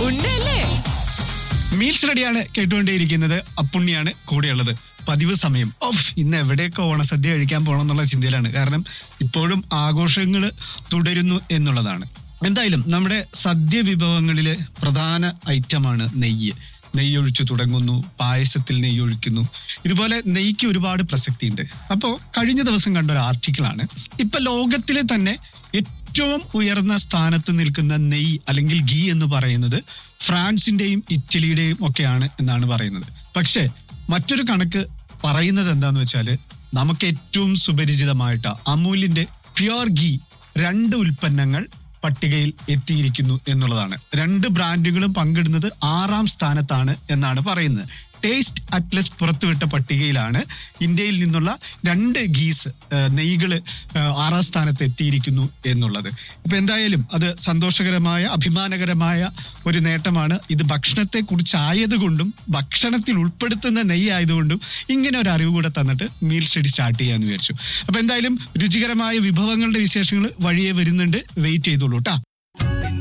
ഉണ്ടല്ലേ മീൽസ് റെഡിയാണ് കേട്ടുകൊണ്ടേയിരിക്കുന്നത് അപ്പുണ്ണിയാണ് കൂടെയുള്ളത് പതിവ് സമയം ഓഫ് ഇന്ന് എവിടെയൊക്കെ ഓണസദ്യ കഴിക്കാൻ പോകണം എന്നുള്ള ചിന്തയിലാണ് കാരണം ഇപ്പോഴും ആഘോഷങ്ങൾ തുടരുന്നു എന്നുള്ളതാണ് എന്തായാലും നമ്മുടെ സദ്യ വിഭവങ്ങളിലെ പ്രധാന ഐറ്റമാണ് നെയ്യ് നെയ്യൊഴിച്ചു തുടങ്ങുന്നു പായസത്തിൽ നെയ്യൊഴിക്കുന്നു ഇതുപോലെ നെയ്ക്ക് ഒരുപാട് പ്രസക്തിയുണ്ട് അപ്പോൾ കഴിഞ്ഞ ദിവസം കണ്ട ഒരു ആർട്ടിക്കിളാണ് ഇപ്പൊ ലോകത്തിലെ തന്നെ ഏറ്റവും ഉയർന്ന സ്ഥാനത്ത് നിൽക്കുന്ന നെയ്യ് അല്ലെങ്കിൽ ഗീ എന്ന് പറയുന്നത് ഫ്രാൻസിന്റെയും ഇറ്റലിയുടെയും ഒക്കെയാണ് എന്നാണ് പറയുന്നത് പക്ഷേ മറ്റൊരു കണക്ക് പറയുന്നത് എന്താന്ന് വെച്ചാല് നമുക്ക് ഏറ്റവും സുപരിചിതമായിട്ട് അമൂലിന്റെ പ്യുർ ഗീ രണ്ട് ഉൽപ്പന്നങ്ങൾ പട്ടികയിൽ എത്തിയിരിക്കുന്നു എന്നുള്ളതാണ് രണ്ട് ബ്രാൻഡുകളും പങ്കിടുന്നത് ആറാം സ്ഥാനത്താണ് എന്നാണ് പറയുന്നത് ടേസ്റ്റ് അറ്റ്ലസ് പുറത്തുവിട്ട പട്ടികയിലാണ് ഇന്ത്യയിൽ നിന്നുള്ള രണ്ട് ഗീസ് നെയ്കള് ആറാം സ്ഥാനത്ത് എത്തിയിരിക്കുന്നു എന്നുള്ളത് ഇപ്പൊ എന്തായാലും അത് സന്തോഷകരമായ അഭിമാനകരമായ ഒരു നേട്ടമാണ് ഇത് ഭക്ഷണത്തെ കുറിച്ചായതുകൊണ്ടും ഭക്ഷണത്തിൽ ഉൾപ്പെടുത്തുന്ന നെയ്യ് ആയതുകൊണ്ടും ഇങ്ങനെ ഒരു അറിവ് കൂടെ തന്നിട്ട് മീൽ സ്റ്റഡി സ്റ്റാർട്ട് ചെയ്യാന്ന് വിചാരിച്ചു അപ്പൊ എന്തായാലും രുചികരമായ വിഭവങ്ങളുടെ വിശേഷങ്ങൾ വഴിയെ വരുന്നുണ്ട് വെയിറ്റ് ചെയ്തോളൂ കേട്ടാ